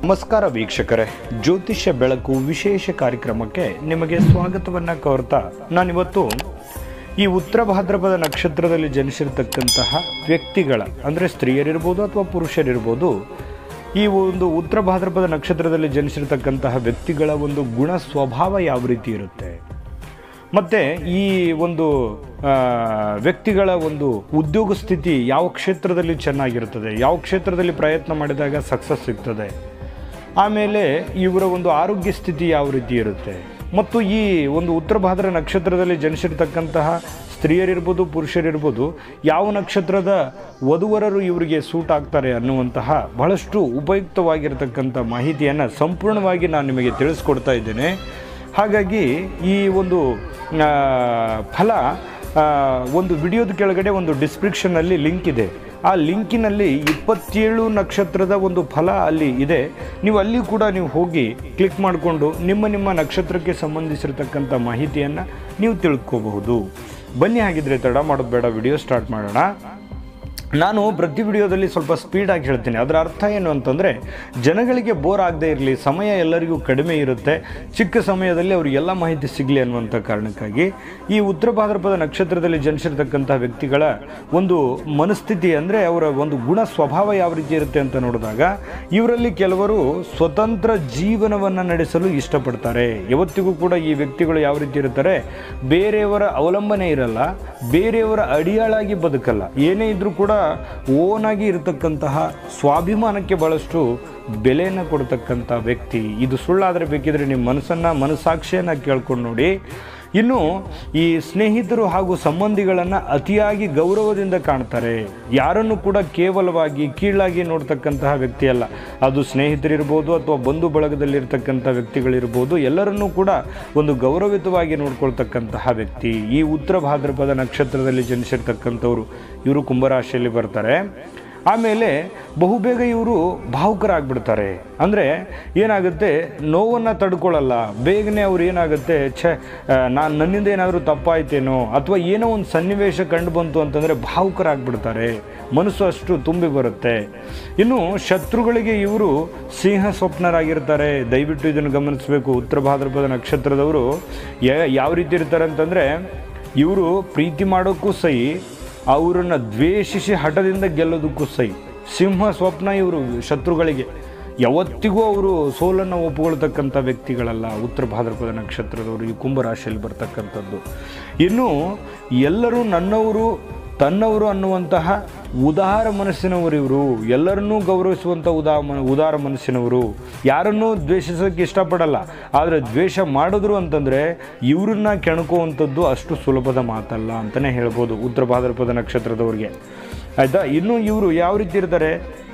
ನಮಸ್ಕಾರ ವೀಕ್ಷಕರೇ ಜ್ಯೋತಿಷ್ಯ ಬೆಳಕು ವಿಶೇಷ ಕಾರ್ಯಕ್ರಮಕ್ಕೆ ನಿಮಗೆ ಸ್ವಾಗತವನ್ನು ಕೋರ್ತಾ ನಾನಿವತ್ತು ಈ ಉತ್ತರ ಭಾದ್ರಪದ ನಕ್ಷತ್ರದಲ್ಲಿ ಜನಿಸಿರ್ತಕ್ಕಂತಹ ವ್ಯಕ್ತಿಗಳ ಅಂದರೆ ಸ್ತ್ರೀಯರಿರ್ಬೋದು ಅಥವಾ ಪುರುಷರಿರ್ಬೋದು ಈ ಒಂದು ಉತ್ತರ ಭಾದ್ರಪದ ನಕ್ಷತ್ರದಲ್ಲಿ ಜನಿಸಿರ್ತಕ್ಕಂತಹ ವ್ಯಕ್ತಿಗಳ ಒಂದು ಗುಣ ಸ್ವಭಾವ ಯಾವ ರೀತಿ ಇರುತ್ತೆ ಮತ್ತು ಈ ಒಂದು ಆ, ವ್ಯಕ್ತಿಗಳ ಒಂದು ಉದ್ಯೋಗ ಸ್ಥಿತಿ ಯಾವ ಕ್ಷೇತ್ರದಲ್ಲಿ ಚೆನ್ನಾಗಿರ್ತದೆ ಯಾವ ಕ್ಷೇತ್ರದಲ್ಲಿ ಪ್ರಯತ್ನ ಮಾಡಿದಾಗ ಸಕ್ಸಸ್ ಸಿಗ್ತದೆ ಆಮೇಲೆ ಇವರ ಒಂದು ಆರೋಗ್ಯ ಸ್ಥಿತಿ ಯಾವ ರೀತಿ ಇರುತ್ತೆ ಮತ್ತು ಈ ಒಂದು ಉತ್ತರ ಭಾದ್ರ ನಕ್ಷತ್ರದಲ್ಲಿ ಜನಿಸಿರ್ತಕ್ಕಂತಹ ಸ್ತ್ರೀಯರಿರ್ಬೋದು ಪುರುಷರಿರ್ಬೋದು ಯಾವ ನಕ್ಷತ್ರದ ವಧುವರರು ಇವರಿಗೆ ಸೂಟ್ ಆಗ್ತಾರೆ ಅನ್ನುವಂತಹ ಬಹಳಷ್ಟು ಉಪಯುಕ್ತವಾಗಿರ್ತಕ್ಕಂಥ ಮಾಹಿತಿಯನ್ನು ಸಂಪೂರ್ಣವಾಗಿ ನಾನು ನಿಮಗೆ ತಿಳಿಸ್ಕೊಡ್ತಾ ಇದ್ದೇನೆ ಹಾಗಾಗಿ ಈ ಒಂದು ಆ, ಫಲ ಆ, ಒಂದು ವಿಡಿಯೋದ ಕೆಳಗಡೆ ಒಂದು ಡಿಸ್ಕ್ರಿಪ್ಷನ್ನಲ್ಲಿ ಲಿಂಕ್ ಇದೆ ಆ ಲಿಂಕಿನಲ್ಲಿ ಇಪ್ಪತ್ತೇಳು ನಕ್ಷತ್ರದ ಒಂದು ಫಲ ಅಲ್ಲಿ ಇದೆ ನೀವು ಅಲ್ಲಿ ಕೂಡ ನೀವು ಹೋಗಿ ಕ್ಲಿಕ್ ಮಾಡಿಕೊಂಡು ನಿಮ್ಮ ನಿಮ್ಮ ನಕ್ಷತ್ರಕ್ಕೆ ಸಂಬಂಧಿಸಿರ್ತಕ್ಕಂಥ ಮಾಹಿತಿಯನ್ನು ನೀವು ತಿಳ್ಕೋಬಹುದು ಬನ್ನಿ ಹಾಗಿದ್ರೆ ತಡ ಮಾಡೋದು ಬೇಡ ವಿಡಿಯೋ ಸ್ಟಾರ್ಟ್ ಮಾಡೋಣ ನಾನು ಪ್ರತಿ ವಿಡಿಯೋದಲ್ಲಿ ಸ್ವಲ್ಪ ಸ್ಪೀಡಾಗಿ ಹೇಳ್ತೀನಿ ಅದರ ಅರ್ಥ ಏನು ಅಂತಂದರೆ ಜನಗಳಿಗೆ ಬೋರ್ ಆಗದೇ ಇರಲಿ ಸಮಯ ಎಲ್ಲರಿಗೂ ಕಡಿಮೆ ಇರುತ್ತೆ ಚಿಕ್ಕ ಸಮಯದಲ್ಲಿ ಅವ್ರಿಗೆ ಎಲ್ಲ ಮಾಹಿತಿ ಸಿಗಲಿ ಅನ್ನುವಂಥ ಕಾರಣಕ್ಕಾಗಿ ಈ ಉತ್ತರ ಭಾದ್ರಪದ ನಕ್ಷತ್ರದಲ್ಲಿ ಜನಿಸಿರ್ತಕ್ಕಂಥ ವ್ಯಕ್ತಿಗಳ ಒಂದು ಮನಸ್ಥಿತಿ ಅಂದರೆ ಅವರ ಒಂದು ಗುಣ ಸ್ವಭಾವ ಯಾವ ರೀತಿ ಇರುತ್ತೆ ಅಂತ ನೋಡಿದಾಗ ಇವರಲ್ಲಿ ಕೆಲವರು ಸ್ವತಂತ್ರ ಜೀವನವನ್ನು ನಡೆಸಲು ಇಷ್ಟಪಡ್ತಾರೆ ಯಾವತ್ತಿಗೂ ಕೂಡ ಈ ವ್ಯಕ್ತಿಗಳು ಯಾವ ರೀತಿ ಇರ್ತಾರೆ ಬೇರೆಯವರ ಅವಲಂಬನೆ ಇರಲ್ಲ ಬೇರೆಯವರ ಅಡಿಯಾಳಾಗಿ ಬದುಕಲ್ಲ ಏನೇ ಇದ್ರೂ ಕೂಡ ಓನಾಗಿ ಇರತಕ್ಕಂತಹ ಸ್ವಾಭಿಮಾನಕ್ಕೆ ಬಹಳಷ್ಟು ಬೆಲೆಯನ್ನು ಕೊಡ್ತಕ್ಕಂಥ ವ್ಯಕ್ತಿ ಇದು ಸುಳ್ಳಾದರೆ ಬೇಕಿದ್ರೆ ನಿಮ್ಮ ಮನಸ್ಸನ್ನು ಮನಸ್ಸಾಕ್ಷಿಯನ್ನು ಕೇಳ್ಕೊಂಡು ನೋಡಿ ಇನ್ನು ಈ ಸ್ನೇಹಿತರು ಹಾಗೂ ಸಂಬಂಧಿಗಳನ್ನು ಅತಿಯಾಗಿ ಗೌರವದಿಂದ ಕಾಣ್ತಾರೆ ಯಾರನ್ನು ಕೂಡ ಕೇವಲವಾಗಿ ಕೀಳಾಗಿ ನೋಡ್ತಕ್ಕಂತಹ ವ್ಯಕ್ತಿ ಅಲ್ಲ ಅದು ಸ್ನೇಹಿತರಿರ್ಬೋದು ಅಥವಾ ಬಂಧು ಬಳಗದಲ್ಲಿರ್ತಕ್ಕಂಥ ವ್ಯಕ್ತಿಗಳಿರ್ಬೋದು ಎಲ್ಲರನ್ನೂ ಕೂಡ ಒಂದು ಗೌರವಿತವಾಗಿ ನೋಡ್ಕೊಳ್ತಕ್ಕಂತಹ ವ್ಯಕ್ತಿ ಈ ಉತ್ತರ ಭಾದ್ರಪದ ನಕ್ಷತ್ರದಲ್ಲಿ ಜನಿಸಿರ್ತಕ್ಕಂಥವ್ರು ಇವರು ಕುಂಭರಾಶಿಯಲ್ಲಿ ಬರ್ತಾರೆ ಆಮೇಲೆ ಬಹುಬೇಗ ಇವರು ಭಾವುಕರಾಗ್ಬಿಡ್ತಾರೆ ಅಂದರೆ ಏನಾಗುತ್ತೆ ನೋವನ್ನು ತಡ್ಕೊಳ್ಳಲ್ಲ ಬೇಗನೆ ಅವ್ರು ಏನಾಗುತ್ತೆ ಛೆ ನಾನು ನನ್ನಿಂದ ಏನಾದರೂ ತಪ್ಪಾಯ್ತೇನೋ ಅಥವಾ ಏನೋ ಒಂದು ಸನ್ನಿವೇಶ ಕಂಡು ಬಂತು ಅಂತಂದರೆ ಭಾವುಕರಾಗ್ಬಿಡ್ತಾರೆ ಮನಸ್ಸು ಅಷ್ಟು ತುಂಬಿ ಬರುತ್ತೆ ಇನ್ನು ಶತ್ರುಗಳಿಗೆ ಇವರು ಸಿಂಹ ಸ್ವಪ್ನರಾಗಿರ್ತಾರೆ ದಯವಿಟ್ಟು ಇದನ್ನು ಗಮನಿಸಬೇಕು ಉತ್ತರ ಭಾದ್ರಪದ ನಕ್ಷತ್ರದವರು ಯಾ- ಯಾವ ರೀತಿ ಇರ್ತಾರೆ ಅಂತಂದರೆ ಇವರು ಪ್ರೀತಿ ಮಾಡೋಕ್ಕೂ ಸಹಿ ಅವರನ್ನು ದ್ವೇಷಿಸಿ ಹಠದಿಂದ ಗೆಲ್ಲೋದಕ್ಕೂ ಸೈ ಸಿಂಹ ಸ್ವಪ್ನ ಇವರು ಶತ್ರುಗಳಿಗೆ ಯಾವತ್ತಿಗೂ ಅವರು ಸೋಲನ್ನು ಒಪ್ಪಿಕೊಳ್ತಕ್ಕಂಥ ವ್ಯಕ್ತಿಗಳಲ್ಲ ಉತ್ತರ ಭಾದ್ರಪದ ನಕ್ಷತ್ರದವರು ಈ ಕುಂಭರಾಶಿಯಲ್ಲಿ ಬರ್ತಕ್ಕಂಥದ್ದು ಇನ್ನು ಎಲ್ಲರೂ ನನ್ನವರು ತನ್ನವರು ಅನ್ನುವಂತಹ ಉದಾರ ಮನಸ್ಸಿನವರು ಇವರು ಎಲ್ಲರನ್ನೂ ಗೌರವಿಸುವಂಥ ಉದಾ ಮ- ಉದಾರ ಮನಸ್ಸಿನವರು ಯಾರನ್ನೂ ದ್ವೇಷಿಸೋಕ್ಕೆ ಇಷ್ಟಪಡಲ್ಲ ಆದರೆ ದ್ವೇಷ ಮಾಡಿದ್ರು ಅಂತಂದರೆ ಇವ್ರನ್ನ ಕೆಣಕುವಂಥದ್ದು ಅಷ್ಟು ಸುಲಭದ ಮಾತಲ್ಲ ಅಂತಲೇ ಹೇಳ್ಬೋದು ಉತ್ತರ ಭಾದ್ರಪದ ನಕ್ಷತ್ರದವ್ರಿಗೆ ಆಯಿತಾ ಇನ್ನು ಇವರು ಯಾವ ರೀತಿ ಇರ್ತಾರೆ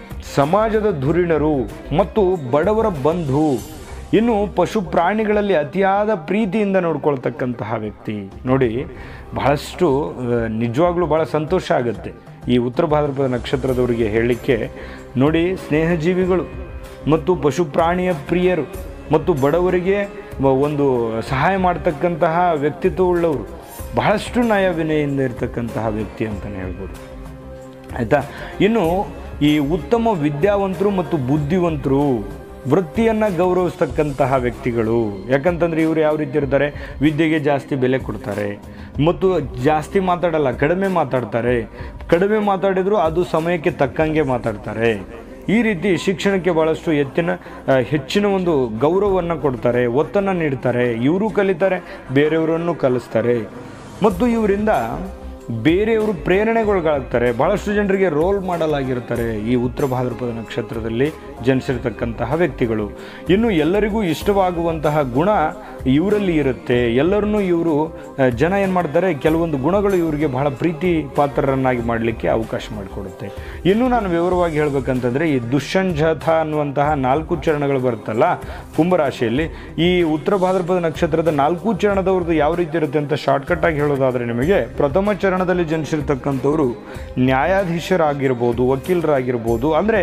ಸಮಾಜದ ಧುರೀಣರು ಮತ್ತು ಬಡವರ ಬಂಧು ಇನ್ನು ಪಶು ಪ್ರಾಣಿಗಳಲ್ಲಿ ಅತಿಯಾದ ಪ್ರೀತಿಯಿಂದ ನೋಡ್ಕೊಳ್ತಕ್ಕಂತಹ ವ್ಯಕ್ತಿ ನೋಡಿ ಬಹಳಷ್ಟು ಆ, ನಿಜವಾಗ್ಲೂ ಭಾಳ ಸಂತೋಷ ಆಗುತ್ತೆ ಈ ಉತ್ತರ ಭಾದ್ರಪದ ನಕ್ಷತ್ರದವರಿಗೆ ಹೇಳಲಿಕ್ಕೆ ನೋಡಿ ಸ್ನೇಹಜೀವಿಗಳು ಮತ್ತು ಪಶು ಪ್ರಾಣಿಯ ಪ್ರಿಯರು ಮತ್ತು ಬಡವರಿಗೆ ವ- ಒಂದು ಸಹಾಯ ಮಾಡ್ತಕ್ಕಂತಹ ವ್ಯಕ್ತಿತ್ವ ಉಳ್ಳವರು ಬಹಳಷ್ಟು ನಯ ವಿನಯಿಂದ ಇರತಕ್ಕಂತಹ ವ್ಯಕ್ತಿ ಅಂತಲೇ ಹೇಳ್ಬೋದು ಆಯಿತಾ ಇನ್ನು ಈ ಉತ್ತಮ ವಿದ್ಯಾವಂತರು ಮತ್ತು ಬುದ್ಧಿವಂತರು ವೃತ್ತಿಯನ್ನು ಗೌರವಿಸ್ತಕ್ಕಂತಹ ವ್ಯಕ್ತಿಗಳು ಯಾಕಂತಂದ್ರೆ ಇವರು ಯಾವ ರೀತಿ ಇರ್ತಾರೆ ವಿದ್ಯೆಗೆ ಜಾಸ್ತಿ ಬೆಲೆ ಕೊಡ್ತಾರೆ ಮತ್ತು ಜಾಸ್ತಿ ಮಾತಾಡಲ್ಲ ಕಡಿಮೆ ಮಾತಾಡ್ತಾರೆ ಕಡಿಮೆ ಮಾತಾಡಿದ್ರು ಅದು ಸಮಯಕ್ಕೆ ತಕ್ಕಂಗೆ ಮಾತಾಡ್ತಾರೆ ಈ ರೀತಿ ಶಿಕ್ಷಣಕ್ಕೆ ಭಾಳಷ್ಟು ಎತ್ತಿನ ಆ, ಹೆಚ್ಚಿನ ಒಂದು ಗೌರವವನ್ನು ಕೊಡ್ತಾರೆ ಒತ್ತನ್ನು ನೀಡ್ತಾರೆ ಇವರು ಕಲಿತಾರೆ ಬೇರೆಯವರನ್ನು ಕಲಿಸ್ತಾರೆ ಮತ್ತು ಇವರಿಂದ ಬೇರೆಯವರು ಪ್ರೇರಣೆಗೊಳಗಾಗ್ತಾರೆ ಭಾಳಷ್ಟು ಜನರಿಗೆ ರೋಲ್ ಮಾಡಲ್ ಆಗಿರ್ತಾರೆ ಈ ಉತ್ತರ ಭಾದ್ರಪದ ನಕ್ಷತ್ರದಲ್ಲಿ ಜನಿಸಿರ್ತಕ್ಕಂತಹ ವ್ಯಕ್ತಿಗಳು ಇನ್ನು ಎಲ್ಲರಿಗೂ ಇಷ್ಟವಾಗುವಂತಹ ಗುಣ ಇವರಲ್ಲಿ ಇರುತ್ತೆ ಎಲ್ಲರನ್ನೂ ಇವರು ಆ, ಜನ ಏನು ಮಾಡ್ತಾರೆ ಕೆಲವೊಂದು ಗುಣಗಳು ಇವರಿಗೆ ಬಹಳ ಪ್ರೀತಿ ಪಾತ್ರರನ್ನಾಗಿ ಮಾಡಲಿಕ್ಕೆ ಅವಕಾಶ ಮಾಡಿಕೊಡುತ್ತೆ ಇನ್ನು ನಾನು ವಿವರವಾಗಿ ಹೇಳ್ಬೇಕಂತಂದರೆ ಈ ದುಷ್ಯಂಜಥ ಅನ್ನುವಂತಹ ನಾಲ್ಕು ಚರಣಗಳು ಬರುತ್ತಲ್ಲ ಕುಂಭರಾಶಿಯಲ್ಲಿ ಈ ಉತ್ತರ ಭಾದ್ರಪದ ನಕ್ಷತ್ರದ ನಾಲ್ಕು ಚರಣದವ್ರದ್ದು ಯಾವ ರೀತಿ ಇರುತ್ತೆ ಅಂತ ಶಾರ್ಟ್ಕಟ್ ಆಗಿ ಹೇಳೋದಾದರೆ ನಿಮಗೆ ಪ್ರಥಮ ಚರಣದಲ್ಲಿ ಜನಿಸಿರ್ತಕ್ಕಂಥವ್ರು ನ್ಯಾಯಾಧೀಶರಾಗಿರ್ಬೋದು ವಕೀಲರಾಗಿರ್ಬೋದು ಅಂದರೆ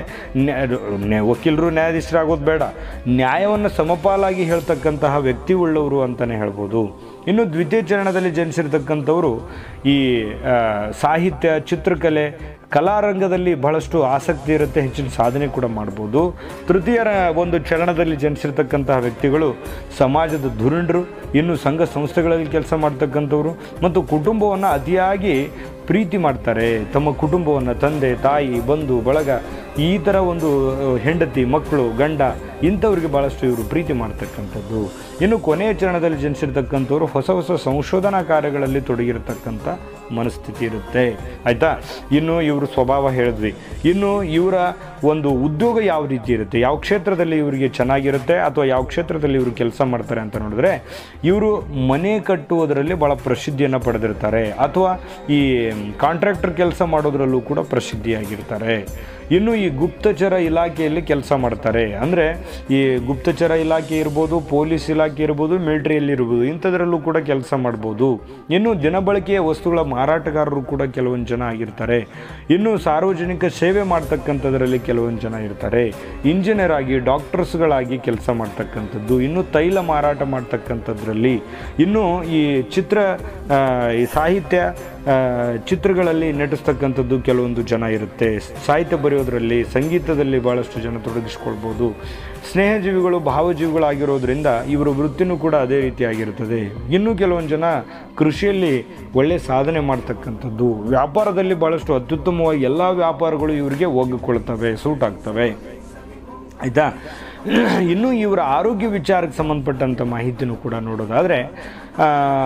ವಕೀಲರು ನ್ಯಾಯಾಧೀಶರಾಗೋದು ಬೇಡ ನ್ಯಾಯವನ್ನು ಸಮಪಾಲಾಗಿ ಹೇಳ್ತಕ್ಕಂತಹ ವ್ಯಕ್ತಿ ಉಳ್ಳವರು ಅಂತಲೇ ಹೇಳ್ಬೋದು ಇನ್ನು ದ್ವಿತೀಯ ಚರಣದಲ್ಲಿ ಜನಿಸಿರ್ತಕ್ಕಂಥವರು ಈ ಆ, ಸಾಹಿತ್ಯ ಚಿತ್ರಕಲೆ ಕಲಾರಂಗದಲ್ಲಿ ಬಹಳಷ್ಟು ಆಸಕ್ತಿ ಇರುತ್ತೆ ಹೆಚ್ಚಿನ ಸಾಧನೆ ಕೂಡ ಮಾಡ್ಬೋದು ತೃತೀಯರ ಒಂದು ಚರಣದಲ್ಲಿ ಜನಿಸಿರ್ತಕ್ಕಂತಹ ವ್ಯಕ್ತಿಗಳು ಸಮಾಜದ ಧುರೀಣರು ಇನ್ನು ಸಂಘ ಸಂಸ್ಥೆಗಳಲ್ಲಿ ಕೆಲಸ ಮಾಡ್ತಕ್ಕಂಥವ್ರು ಮತ್ತು ಕುಟುಂಬವನ್ನು ಅತಿಯಾಗಿ ಪ್ರೀತಿ ಮಾಡ್ತಾರೆ ತಮ್ಮ ಕುಟುಂಬವನ್ನು ತಂದೆ ತಾಯಿ ಬಂಧು ಬಳಗ ಈ ಥರ ಒಂದು ಅಹ್, ಹೆಂಡತಿ ಮಕ್ಕಳು ಗಂಡ ಇಂಥವ್ರಿಗೆ ಭಾಳಷ್ಟು ಇವರು ಪ್ರೀತಿ ಮಾಡ್ತಕ್ಕಂಥದ್ದು ಇನ್ನು ಕೊನೆಯ ಚರಣದಲ್ಲಿ ಜನಿಸಿರ್ತಕ್ಕಂಥವ್ರು ಹೊಸ ಹೊಸ ಸಂಶೋಧನಾ ಕಾರ್ಯಗಳಲ್ಲಿ ತೊಡಗಿರತಕ್ಕಂಥ ಮನಸ್ಥಿತಿ ಇರುತ್ತೆ ಆಯಿತಾ ಇನ್ನು ಇವರು ಸ್ವಭಾವ ಹೇಳಿದ್ವಿ ಇನ್ನು ಇವರ ಒಂದು ಉದ್ಯೋಗ ಯಾವ ರೀತಿ ಇರುತ್ತೆ ಯಾವ ಕ್ಷೇತ್ರದಲ್ಲಿ ಇವರಿಗೆ ಚೆನ್ನಾಗಿರುತ್ತೆ ಅಥವಾ ಯಾವ ಕ್ಷೇತ್ರದಲ್ಲಿ ಇವರು ಕೆಲಸ ಮಾಡ್ತಾರೆ ಅಂತ ನೋಡಿದ್ರೆ ಇವರು ಮನೆ ಕಟ್ಟುವುದರಲ್ಲಿ ಭಾಳ ಪ್ರಸಿದ್ಧಿಯನ್ನು ಪಡೆದಿರ್ತಾರೆ ಅಥವಾ ಈ ಕಾಂಟ್ರಾಕ್ಟರ್ ಕೆಲಸ ಮಾಡೋದ್ರಲ್ಲೂ ಕೂಡ ಪ್ರಸಿದ್ಧಿಯಾಗಿರ್ತಾರೆ ಇನ್ನು ಈ ಗುಪ್ತಚರ ಇಲಾಖೆಯಲ್ಲಿ ಕೆಲಸ ಮಾಡ್ತಾರೆ ಅಂದರೆ ಈ ಗುಪ್ತಚರ ಇಲಾಖೆ ಇರ್ಬೋದು ಪೊಲೀಸ್ ಇಲಾಖೆ ಇರ್ಬೋದು ಮಿಲಿಟರಿಯಲ್ಲಿ ಇರ್ಬೋದು ಇಂಥದ್ರಲ್ಲೂ ಕೂಡ ಕೆಲಸ ಮಾಡ್ಬೋದು ಇನ್ನು ದಿನಬಳಕೆಯ ವಸ್ತುಗಳ ಮಾರಾಟಗಾರರು ಕೂಡ ಕೆಲವೊಂದು ಜನ ಆಗಿರ್ತಾರೆ ಇನ್ನು ಸಾರ್ವಜನಿಕ ಸೇವೆ ಮಾಡ್ತಕ್ಕಂಥದ್ರಲ್ಲಿ ಕೆಲವೊಂದು ಜನ ಇರ್ತಾರೆ ಇಂಜಿನಿಯರ್ ಆಗಿ ಡಾಕ್ಟರ್ಸ್ಗಳಾಗಿ ಕೆಲಸ ಮಾಡ್ತಕ್ಕಂಥದ್ದು ಇನ್ನು ತೈಲ ಮಾರಾಟ ಮಾಡ್ತಕ್ಕಂಥದ್ರಲ್ಲಿ ಇನ್ನು ಈ ಚಿತ್ರ ಆ, ಈ ಸಾಹಿತ್ಯ ಆ, ಚಿತ್ರಗಳಲ್ಲಿ ನಟಿಸ್ತಕ್ಕಂಥದ್ದು ಕೆಲವೊಂದು ಜನ ಇರುತ್ತೆ ಸಾಹಿತ್ಯ ಬರೆಯೋದ್ರಲ್ಲಿ ಸಂಗೀತದಲ್ಲಿ ಭಾಳಷ್ಟು ಜನ ತೊಡಗಿಸ್ಕೊಳ್ಬೋದು ಸ್ನೇಹಜೀವಿಗಳು ಭಾವಜೀವಿಗಳಾಗಿರೋದ್ರಿಂದ ಇವರ ವೃತ್ತಿನೂ ಕೂಡ ಅದೇ ರೀತಿಯಾಗಿರುತ್ತದೆ ಇನ್ನು ಕೆಲವೊಂದು ಜನ ಕೃಷಿಯಲ್ಲಿ ಒಳ್ಳೆ ಸಾಧನೆ ಮಾಡ್ತಕ್ಕಂಥದ್ದು ವ್ಯಾಪಾರದಲ್ಲಿ ಭಾಳಷ್ಟು ಅತ್ಯುತ್ತಮವಾಗಿ ಎಲ್ಲ ವ್ಯಾಪಾರಗಳು ಇವರಿಗೆ ಒಗ್ಗಿಕೊಳ್ತವೆ ಸೂಟ್ ಆಗ್ತವೆ ಆಯಿತಾ ಇನ್ನು ಇವರ ಆರೋಗ್ಯ ವಿಚಾರಕ್ಕೆ ಸಂಬಂಧಪಟ್ಟಂಥ ಮಾಹಿತಿನೂ ಕೂಡ ನೋಡೋದಾದರೆ ಆ,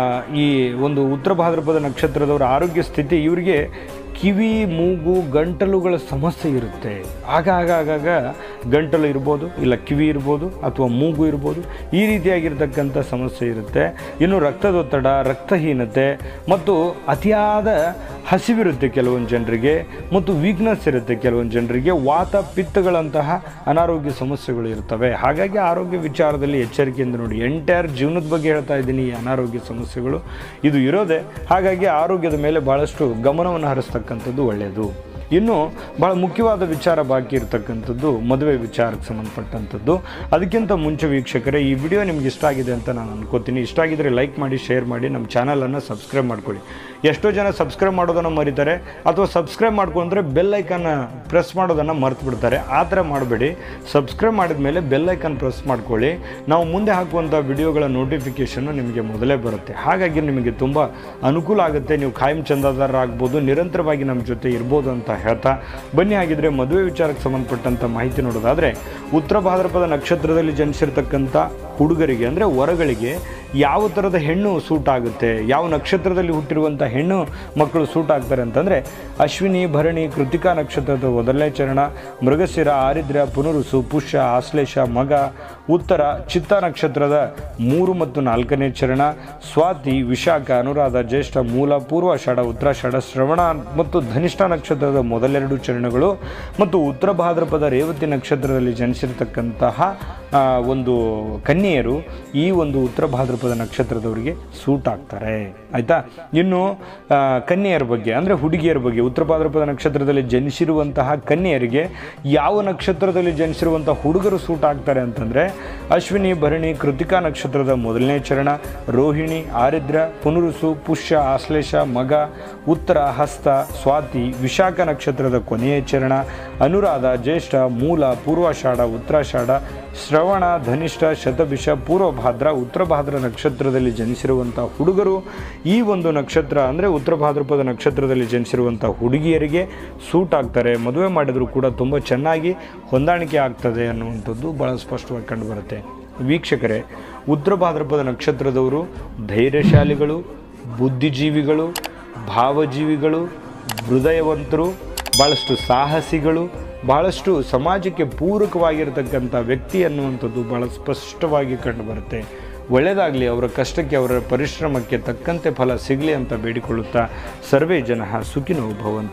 ಈ ಒಂದು ಉತ್ತರ ಭಾದ್ರಪದ ನಕ್ಷತ್ರದವರ ಆರೋಗ್ಯ ಸ್ಥಿತಿ ಇವರಿಗೆ ಕಿವಿ ಮೂಗು ಗಂಟಲುಗಳ ಸಮಸ್ಯೆ ಇರುತ್ತೆ ಆಗ ಆಗ ಆಗಾಗ ಗಂಟಲು ಇರ್ಬೋದು ಇಲ್ಲ ಕಿವಿ ಇರ್ಬೋದು ಅಥವಾ ಮೂಗು ಇರ್ಬೋದು ಈ ರೀತಿಯಾಗಿರ್ತಕ್ಕಂಥ ಸಮಸ್ಯೆ ಇರುತ್ತೆ ಇನ್ನು ರಕ್ತದೊತ್ತಡ ರಕ್ತಹೀನತೆ ಮತ್ತು ಅತಿಯಾದ ಹಸಿವಿರುತ್ತೆ ಕೆಲವೊಂದು ಜನರಿಗೆ ಮತ್ತು ವೀಕ್ನೆಸ್ ಇರುತ್ತೆ ಕೆಲವೊಂದು ಜನರಿಗೆ ವಾತ ಪಿತ್ತಗಳಂತಹ ಅನಾರೋಗ್ಯ ಸಮಸ್ಯೆಗಳು ಇರ್ತವೆ ಹಾಗಾಗಿ ಆರೋಗ್ಯ ವಿಚಾರದಲ್ಲಿ ಎಚ್ಚರಿಕೆಯಿಂದ ನೋಡಿ ಎಂಟೈರ್ ಜೀವನದ ಬಗ್ಗೆ ಹೇಳ್ತಾ ಇದ್ದೀನಿ ಈ ಅನಾರೋಗ್ಯ ಸಮಸ್ಯೆಗಳು ಇದು ಇರೋದೇ ಹಾಗಾಗಿ ಆರೋಗ್ಯದ ಮೇಲೆ ಭಾಳಷ್ಟು ಗಮನವನ್ನು ಹರಿಸ್ತಕ್ಕಂಥದ್ದು ಒಳ್ಳೆಯದು ಇನ್ನು ಭಾಳ ಮುಖ್ಯವಾದ ವಿಚಾರ ಬಾಕಿ ಇರತಕ್ಕಂಥದ್ದು ಮದುವೆ ವಿಚಾರಕ್ಕೆ ಸಂಬಂಧಪಟ್ಟಂಥದ್ದು ಅದಕ್ಕಿಂತ ಮುಂಚೆ ವೀಕ್ಷಕರೇ ಈ ವಿಡಿಯೋ ನಿಮ್ಗೆ ಇಷ್ಟ ಆಗಿದೆ ಅಂತ ನಾನು ಅನ್ಕೋತೀನಿ ಇಷ್ಟ ಆಗಿದ್ರೆ ಲೈಕ್ ಮಾಡಿ ಶೇರ್ ಮಾಡಿ ನಮ್ಮ ಚಾನಲನ್ನು ಸಬ್ಸ್ಕ್ರೈಬ್ ಮಾಡ್ಕೊಳ್ಳಿ ಎಷ್ಟೋ ಜನ ಸಬ್ಸ್ಕ್ರೈಬ್ ಮಾಡೋದನ್ನು ಮರೀತಾರೆ ಅಥವಾ ಸಬ್ಸ್ಕ್ರೈಬ್ ಮಾಡ್ಕೊಂಡ್ರೆ ಬೆಲ್ ಐಕನ್ನ ಪ್ರೆಸ್ ಮಾಡೋದನ್ನು ಮರ್ತು ಬಿಡ್ತಾರೆ ಆ ಥರ ಮಾಡಬೇಡಿ ಸಬ್ಸ್ಕ್ರೈಬ್ ಮಾಡಿದ ಮೇಲೆ ಬೆಲ್ ಐಕನ್ ಪ್ರೆಸ್ ಮಾಡ್ಕೊಳ್ಳಿ ನಾವು ಮುಂದೆ ಹಾಕುವಂಥ ವಿಡಿಯೋಗಳ ನೋಟಿಫಿಕೇಷನ್ನು ನಿಮಗೆ ಮೊದಲೇ ಬರುತ್ತೆ ಹಾಗಾಗಿ ನಿಮಗೆ ತುಂಬ ಅನುಕೂಲ ಆಗುತ್ತೆ ನೀವು ಖಾಯಂ ಚಂದಾದಾರರಾಗ್ಬೋದು ನಿರಂತರವಾಗಿ ನಮ್ಮ ಜೊತೆ ಇರ್ಬೋದು ಅಂತ ಹೇಳ್ತಾ ಬನ್ನಿ ಹಾಗಿದ್ರೆ ಮದುವೆ ವಿಚಾರಕ್ಕೆ ಸಂಬಂಧಪಟ್ಟಂಥ ಮಾಹಿತಿ ನೋಡೋದಾದರೆ ಉತ್ತರ ಭಾದ್ರಪದ ನಕ್ಷತ್ರದಲ್ಲಿ ಜನಿಸಿರ್ತಕ್ಕಂಥ ಹುಡುಗರಿಗೆ ಅಂದರೆ ವರಗಳಿಗೆ ಯಾವ ಥರದ ಹೆಣ್ಣು ಸೂಟ್ ಆಗುತ್ತೆ ಯಾವ ನಕ್ಷತ್ರದಲ್ಲಿ ಹುಟ್ಟಿರುವಂಥ ಹೆಣ್ಣು ಮಕ್ಕಳು ಸೂಟ್ ಆಗ್ತಾರೆ ಅಂತಂದರೆ ಅಶ್ವಿನಿ ಭರಣಿ ಕೃತಿಕಾ ನಕ್ಷತ್ರದ ಮೊದಲನೇ ಚರಣ ಮೃಗಶಿರ ಆರಿದ್ರ ಪುನರುಸು ಪುಷ್ಯ ಆಶ್ಲೇಷ ಮಗ ಉತ್ತರ ಚಿತ್ತ ನಕ್ಷತ್ರದ ಮೂರು ಮತ್ತು ನಾಲ್ಕನೇ ಚರಣ ಸ್ವಾತಿ ವಿಶಾಖ ಅನುರಾಧ ಜ್ಯೇಷ್ಠ ಮೂಲ ಪೂರ್ವಾಷಾಢ ಉತ್ತರಾಷಾಢ ಶ್ರವಣ ಮತ್ತು ಧನಿಷ್ಠ ನಕ್ಷತ್ರದ ಮೊದಲೆರಡು ಚರಣಗಳು ಮತ್ತು ಉತ್ತರ ಭಾದ್ರಪದ ರೇವತಿ ನಕ್ಷತ್ರದಲ್ಲಿ ಜನಿಸಿರ್ತಕ್ಕಂತಹ ಆ, ಒಂದು ಕನ್ಯೆಯರು ಈ ಒಂದು ಉತ್ತರ ಭಾದ್ರಪದ ನಕ್ಷತ್ರದವರಿಗೆ ಸೂಟ್ ಆಗ್ತಾರೆ ಆಯಿತಾ ಇನ್ನು ಆ, ಕನ್ಯೆಯರ ಬಗ್ಗೆ ಅಂದರೆ ಹುಡುಗಿಯರ ಬಗ್ಗೆ ಉತ್ತರ ಭಾದ್ರಪದ ನಕ್ಷತ್ರದಲ್ಲಿ ಜನಿಸಿರುವಂತಹ ಕನ್ಯೆಯರಿಗೆ ಯಾವ ನಕ್ಷತ್ರದಲ್ಲಿ ಜನಿಸಿರುವಂಥ ಹುಡುಗರು ಸೂಟ್ ಆಗ್ತಾರೆ ಅಂತಂದರೆ ಅಶ್ವಿನಿ ಭರಣಿ ಕೃತಿಕಾ ನಕ್ಷತ್ರದ ಮೊದಲನೇ ಚರಣ ರೋಹಿಣಿ ಆರಿದ್ರ ಪುನರುಸು ಪುಷ್ಯ ಆಶ್ಲೇಷ ಮಗ ಉತ್ತರ ಹಸ್ತ ಸ್ವಾತಿ ವಿಶಾಖ ನಕ್ಷತ್ರದ ಕೊನೆಯ ಚರಣ ಅನುರಾಧ ಜ್ಯೇಷ್ಠ ಮೂಲ ಪೂರ್ವಾಷಾಢ ಉತ್ತರಾಷಾಢ ಶ್ರವಣ ಧನಿಷ್ಠ ಶತಭಿಷ ಪೂರ್ವಭಾದ್ರ ಉತ್ತರ ಭಾದ್ರ ನಕ್ಷತ್ರದಲ್ಲಿ ಜನಿಸಿರುವಂಥ ಹುಡುಗರು ಈ ಒಂದು ನಕ್ಷತ್ರ ಅಂದರೆ ಉತ್ತರ ಭಾದ್ರಪದ ನಕ್ಷತ್ರದಲ್ಲಿ ಜನಿಸಿರುವಂಥ ಹುಡುಗಿಯರಿಗೆ ಸೂಟ್ ಆಗ್ತಾರೆ ಮದುವೆ ಮಾಡಿದರೂ ಕೂಡ ತುಂಬ ಚೆನ್ನಾಗಿ ಹೊಂದಾಣಿಕೆ ಆಗ್ತದೆ ಅನ್ನುವಂಥದ್ದು ಭಾಳ ಸ್ಪಷ್ಟವಾಗಿ ಕಂಡುಬರುತ್ತೆ ವೀಕ್ಷಕರೇ ಉತ್ತರ ಭಾದ್ರಪದ ನಕ್ಷತ್ರದವರು ಧೈರ್ಯಶಾಲಿಗಳು ಬುದ್ಧಿಜೀವಿಗಳು ಭಾವಜೀವಿಗಳು ಹೃದಯವಂತರು ಭಾಳಷ್ಟು ಸಾಹಸಿಗಳು ಭಾಳಷ್ಟು ಸಮಾಜಕ್ಕೆ ಪೂರಕವಾಗಿರ್ತಕ್ಕಂಥ ವ್ಯಕ್ತಿ ಅನ್ನುವಂಥದ್ದು ಭಾಳ ಸ್ಪಷ್ಟವಾಗಿ ಕಂಡುಬರುತ್ತೆ ಒಳ್ಳೆಯದಾಗಲಿ ಅವರ ಕಷ್ಟಕ್ಕೆ ಅವರ ಪರಿಶ್ರಮಕ್ಕೆ ತಕ್ಕಂತೆ ಫಲ ಸಿಗಲಿ ಅಂತ ಬೇಡಿಕೊಳ್ಳುತ್ತಾ ಸರ್ವೇ ಜನ ಸುಖಿನೋ ಭವಂತು